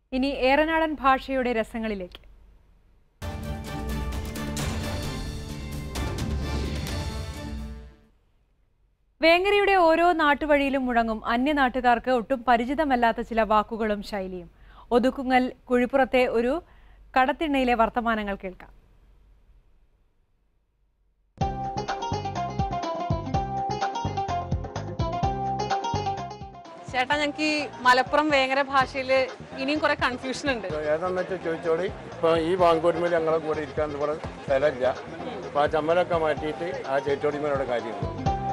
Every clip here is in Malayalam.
ഇനി ഏറനാടൻ ഭാഷയുടെ രസങ്ങളിലേക്ക് വേങ്ങരയുടെ ഓരോ നാട്ടുവഴിയിലും മുഴങ്ങും അന്യനാട്ടുകാർക്ക് ഒട്ടും പരിചിതമല്ലാത്ത ചില വാക്കുകളും ശൈലിയും ഒതുക്കുങ്ങൽ കുഴിപ്പുറത്തെ ഒരു കടത്തിണ്ണയിലെ വർത്തമാനങ്ങൾ കേൾക്കാം ചേട്ടാ ഞങ്ങൾക്ക് ഈ മലപ്പുറം വേങ്ങര ഭാഷയിൽ ഇനിയും കുറെ കൺഫ്യൂഷൻ ഉണ്ട് ഏതാന്ന് വെച്ചാൽ ചോദിച്ചോളി ഇപ്പൊ ഈ ബാങ്കോട്ടുമേൽ ഞങ്ങളെ കൂടെ ഇരിക്കാൻ ഇവിടെ സ്ഥലമില്ല അപ്പൊ ആ ചമ്മലൊക്കെ മാറ്റിയിട്ട് ആ ചേച്ചോടിമേലോടെ കാര്യമുള്ളൂ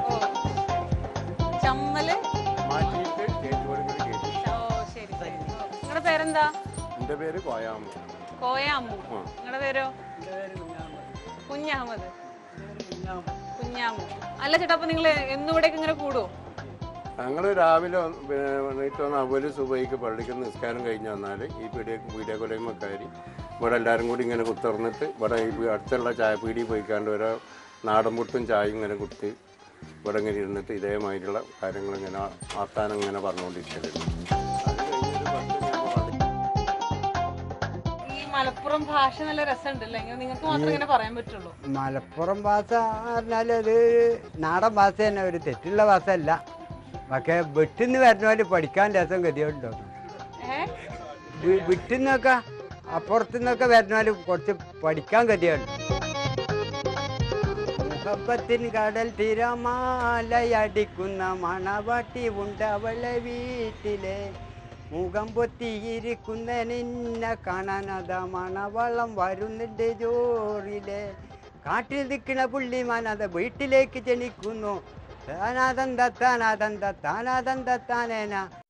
ചമ്മല് മാറ്റിയിട്ട് ചേച്ചോടിമേൽ കയറ്റി ഓ ശരി ശരി നിങ്ങളുടെ പേരെന്താ എൻ്റെ പേര് കോയാമ കോയ അമ്മു നിങ്ങളുടെ പേരോ കുഞ്ഞഹമ്മദ് കുഞ്ഞാമു അല്ല ചേട്ടാ അപ്പൊ നിങ്ങൾ എന്നും ഇവിടേക്ക് ഇങ്ങനെ കൂടുവോ ഞങ്ങൾ രാവിലെ എണീറ്റ് വന്ന് അവല് സുബൈക്ക് പള്ളിക്ക് നിസ്കാരം കഴിഞ്ഞ് വന്നാൽ ഈ പീടിയ പീടിയക്കൊലയുമക്കാരി ഇവിടെ എല്ലാവരും കൂടി ഇങ്ങനെ കുത്തിറന്നിട്ട് ഇവിടെ ഈ അടുത്തുള്ള ചായ പീടി പോയിക്കാണ്ട് ഓരോ നാടൻ പുട്ടും ചായയും ഇങ്ങനെ കുത്തി ഇവിടെ ഇങ്ങനെ ഇരുന്നിട്ട് ഇതേമാതിരിയുള്ള കാര്യങ്ങൾ ഇങ്ങനെ വർത്താനം ഇങ്ങനെ പറഞ്ഞുകൊണ്ടിരിക്കലുണ്ട് അത് കഴിഞ്ഞൊരു പത്ത് മണിയാകുമ്പോൾ ഈ മലപ്പുറം ഭാഷ നല്ല രസമുണ്ടല്ലേ ഇങ്ങനെ നിങ്ങൾക്ക് മാത്രം ഇങ്ങനെ പറയാൻ പറ്റുള്ളൂ മലപ്പുറം ഭാഷ പറഞ്ഞാൽ അത് നാടൻ ഭാഷ തന്നെ ഒരു തെറ്റുള്ള ഭാഷയല്ല പക്ഷേ വിട്ടിന്ന് വരുന്നവര് പഠിക്കാൻ രസം ഗതിയുണ്ടോ ഏഹ് വിട്ടിന്നൊക്കെ അപ്പുറത്തുനിന്നൊക്കെ വരുന്നവര് കുറച്ച് പഠിക്കാൻ ഗതിയുണ്ട് മുഹബത്തിൻ കടൽ തിരമാലയടിക്കുന്ന മണവാട്ടി ഉണ്ടവളെ വീട്ടിലെ മുഖം പൊത്തിയിരിക്കുന്ന നിന്നെ കാണാനത മണവളം വരുന്നുണ്ട് ജോറിലെ കാട്ടിൽ നിൽക്കുന്ന പുള്ളിമാനത വീട്ടിലേക്ക് ജനിക്കുന്നു താനാദന്ത താനാദന്ത താനാദന്ത താനേന